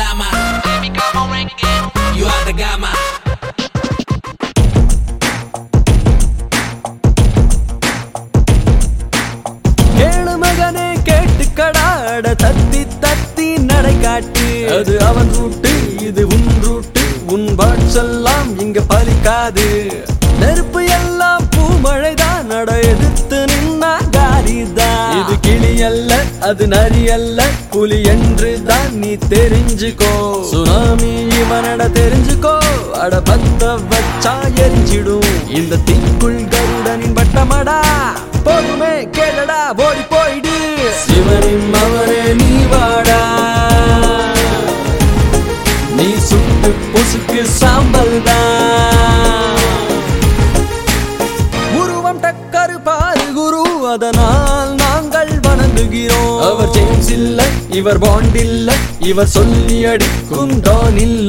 llama. Baby, come on, ring again. You are the gamma. கேளு மகனே கேட்டுக்கடாட தத்தி தத்தி நடை காட்டு அது அவன் ரூட்டு இது உன் ரூட்டு உன் பாட்செல்லாம் இங்க பலிக்காது நெருப்பு எல்லாம் பூமழைதான் நட எதிர்த்து நின்னா காரிதான் இது கிளி அல்ல அது நரி அல்ல புலி என்று தான் நீ தெரிஞ்சுக்கோ சுனாமி இவனட தெரிஞ்சுக்கோ அட பத்த வச்சா எரிஞ்சிடும் இந்த தீக்குள் கருடனின் பட்டமடா போதுமே கேளடா ஓடி போயிடு சிவனின் மவனே நீ வாடா நீ சுட்டு பொசுக்கு சாம்பல் தான் உருவம் டக்கரு பாரு குரு அதனால் நாங்கள் வணங்குகிறோம் அவர் ஜேம்ஸ் இல்ல இவர் பாண்ட் இல்ல இவர் சொல்லி அடிக்கும் டான் இல்ல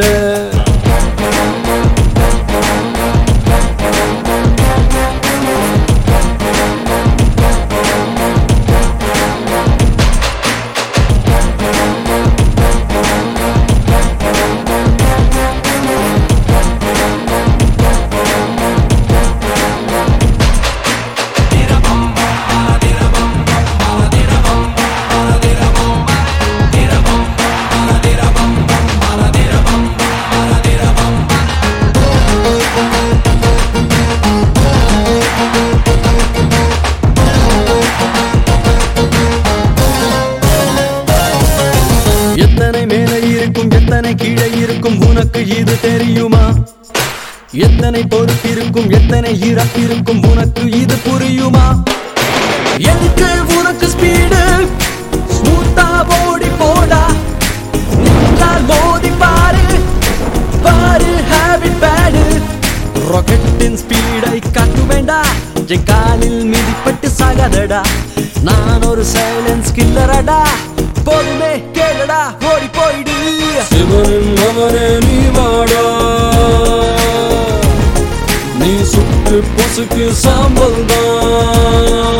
எத்தனை மேலே இருக்கும் எத்தனை கீழே இருக்கும் உனக்கு இது தெரியுமா எத்தனை பொறுப்பிருக்கும் எத்தனை இறப்பிருக்கும் உனக்கு இது புரியுமா எதுக்கு உனக்கு ஸ்பீடு ஸ்மூத்தா ஓடி போடா நின்றால் மோதி பாரு பாரு ஹேபிட் பேடு ராக்கெட்டின் ஸ்பீடை காட்டு வேண்டா என் காலில் மிதிப்பட்டு சாகாதடா நான் ஒரு சைலன்ஸ் கில்லரடா போதுமே கேளடா ஓடி போயிடு சிவனின் அவனே நீ வாடா நீ சுட்டு பொசுக்கு சாம்பல் தான்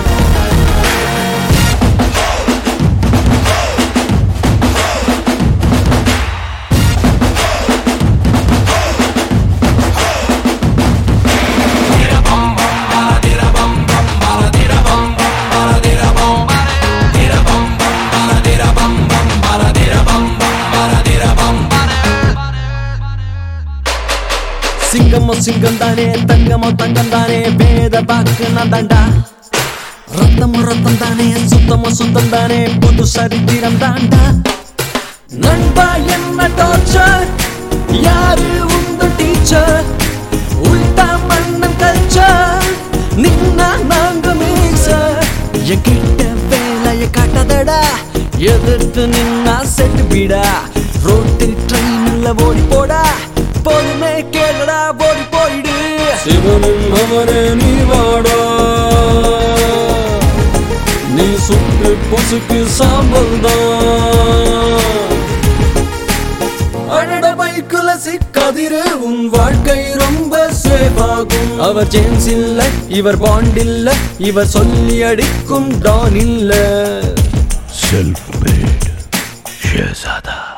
சிங்கமோ சிங்கம் தானே தங்கமோ தங்கம் தானே வேத பாக்கு நான் தாண்டா ரத்தமோ ரத்தம் தானே சுத்தமோ சுத்தம் தானே புது சரித்திரம் தாண்டா நண்பா என்ன டார்ச்சர் யாரு உங்க டீச்சர் உள்டா மண்ணன் கல்ச்சர் நின்னா நாங்க மீசர் என்கிட்ட வேலைய காட்டாதடா எதிர்த்து நின்னா செட்டு விடா ரோட்டு ட்ரெயின்ல ஓடி போடா போதுமே கேளடா ஓடி போயிடு சிவனும் அவனே நீ வாடா நீ சுட்டு பொசுக்கு சாம்பல் தான் அடட பைக்குல சிக்காதிரு உன் வாழ்க்கை ரொம்ப சேஃப் ஆகும் அவர் ஜேம்ஸ் இல்ல இவர் பாண்ட் இல்ல இவர் சொல்லி அடிக்கும் டான் இல்ல self-made Shehzada.